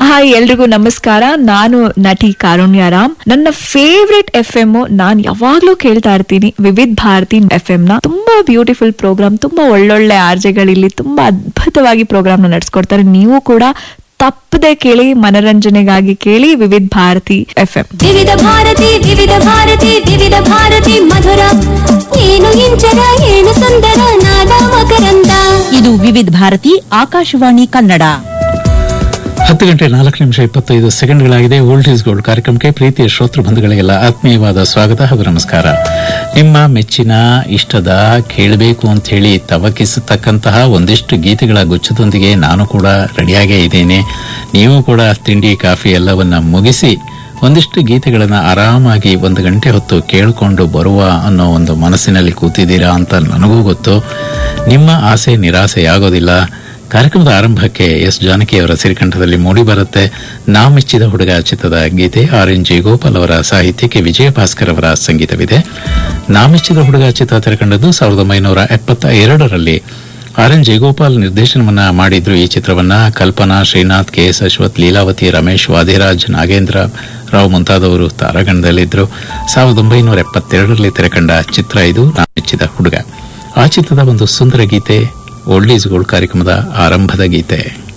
hi ಎಲ್ರಿಗೂ ನಮಸ್ಕಾರ ನಾನು ನಟಿ ಕಾರುಣ್ಯರಾಮ್ ನನ್ನ ಫೇವ್ರೆಟ್ ಎಫ್ ಎಂ ನಾನ್ ಯಾವಾಗ್ಲೂ ಕೇಳ್ತಾ ಇರ್ತೀನಿ ವಿವಿಧ್ ಭಾರತಿ ಎಫ್ ಎಂ ನ ತುಂಬಾ ಬ್ಯೂಟಿಫುಲ್ ಪ್ರೋಗ್ರಾಮ್ ತುಂಬಾ ಒಳ್ಳೊಳ್ಳೆ ಆರ್ಜೆಗಳಿಲ್ಲಿ ತುಂಬಾ ಅದ್ಭುತವಾಗಿ ಪ್ರೋಗ್ರಾಮ್ ನ ನಡೆಸ್ಕೊಡ್ತಾರೆ ನೀವು ಕೂಡ ತಪ್ಪದೆ ಕೇಳಿ ಮನರಂಜನೆಗಾಗಿ ಕೇಳಿ ವಿವಿಧ್ ಭಾರತಿ ಎಫ್ ಎಂ ವಿವಿಧ ಭಾರತಿ ವಿವಿಧ ಭಾರತಿ ವಿವಿಧ ಭಾರತಿ ಮಧುರ ಏನು ಇಂಚರ ಏನು ಸುಂದರ ನಾದ ಮಕರಂದ ಇದು ವಿವಿಧ ಭಾರತಿ ಆಕಾಶವಾಣಿ ಕನ್ನಡ ಹತ್ತು ಗಂಟೆ ನಾಲ್ಕು ನಿಮಿಷ ಇಪ್ಪತ್ತೈದು ಸೆಕೆಂಡ್ಗಳಾಗಿದೆ ಓಲ್ಡ್ ಈಸ್ ಗೋಲ್ಡ್ ಕಾರ್ಯಕ್ರಮಕ್ಕೆ ಪ್ರೀತಿಯ ಶ್ರೋತೃ ಬಂಧುಗಳಿಗೆಲ್ಲ ಆತ್ಮೀಯವಾದ ಸ್ವಾಗತ ಹಾಗೂ ನಮಸ್ಕಾರ ನಿಮ್ಮ ಮೆಚ್ಚಿನ ಇಷ್ಟದ ಕೇಳಬೇಕು ಅಂತ ಹೇಳಿ ತವಕಿಸತಕ್ಕಂತಹ ಒಂದಿಷ್ಟು ಗೀತೆಗಳ ಗುಚ್ಛದೊಂದಿಗೆ ನಾನು ಕೂಡ ರೆಡಿಯಾಗೇ ಇದ್ದೇನೆ ನೀವು ಕೂಡ ತಿಂಡಿ ಕಾಫಿ ಎಲ್ಲವನ್ನ ಮುಗಿಸಿ ಒಂದಿಷ್ಟು ಗೀತೆಗಳನ್ನ ಆರಾಮಾಗಿ ಒಂದು ಗಂಟೆ ಹೊತ್ತು ಕೇಳಿಕೊಂಡು ಬರುವ ಅನ್ನೋ ಒಂದು ಮನಸ್ಸಿನಲ್ಲಿ ಕೂತಿದ್ದೀರಾ ಅಂತ ನನಗೂ ಗೊತ್ತು ನಿಮ್ಮ ಆಸೆ ನಿರಾಸೆಯಾಗೋದಿಲ್ಲ ಕಾರ್ಯಕ್ರಮದ ಆರಂಭಕ್ಕೆ ಎಸ್ ಜಾನಕಿಯವರ ಸಿರಿಕಂಠದಲ್ಲಿ ಮೂಡಿ ಬರುತ್ತೆ ನಾ ಮೆಚ್ಚಿದ ಹುಡುಗ ಚಿತ್ರದ ಗೀತೆ ಆರ್ ಎನ್ ಜಿ ಗೋಪಾಲ್ ಅವರ ಸಾಹಿತ್ಯಕ್ಕೆ ವಿಜಯ ಭಾಸ್ಕರ್ ಅವರ ಸಂಗೀತವಿದೆ ನಾ ಮೆಚ್ಚಿದ ಹುಡುಗ ಚಿತ್ರ ತೆರೆಕಂಡದ್ದು ಸಾವಿರದ ಒಂಬೈನೂರ ಎಪ್ಪತ್ತ ಎರಡರಲ್ಲಿ ಆರ್ ಎನ್ ಜಯಗೋಪಾಲ್ ನಿರ್ದೇಶನವನ್ನ ಮಾಡಿದ್ರು ಈ ಚಿತ್ರವನ್ನ ಕಲ್ಪನಾ ಶ್ರೀನಾಥ್ ಕೆ ಎಸ್ ಅಶ್ವಥ್ ಲೀಲಾವತಿ ರಮೇಶ್ ವಾದಿರಾಜ್ ನಾಗೇಂದ್ರ ರಾವ್ ಮುಂತಾದವರು ತಾರಾಗಣದಲ್ಲಿದ್ದರು ಸಾವಿರದ ಒಂಬೈನೂರ ಎಪ್ಪತ್ತೆರಡರಲ್ಲಿ ತೆರೆಕಂಡ ಚಿತ್ರ ಇದು ನಾ ಮೆಚ್ಚಿದ ಹುಡುಗ ಆ ಚಿತ್ರದ ಒಂದು ಸುಂದರ ಗೀತೆ ಓಲ್ಡ್ ಈಸ್ ಗೋಲ್ಡ್ ಕಾರ್ಯಕ್ರಮದ ಆರಂಭದ ಗೀತೆ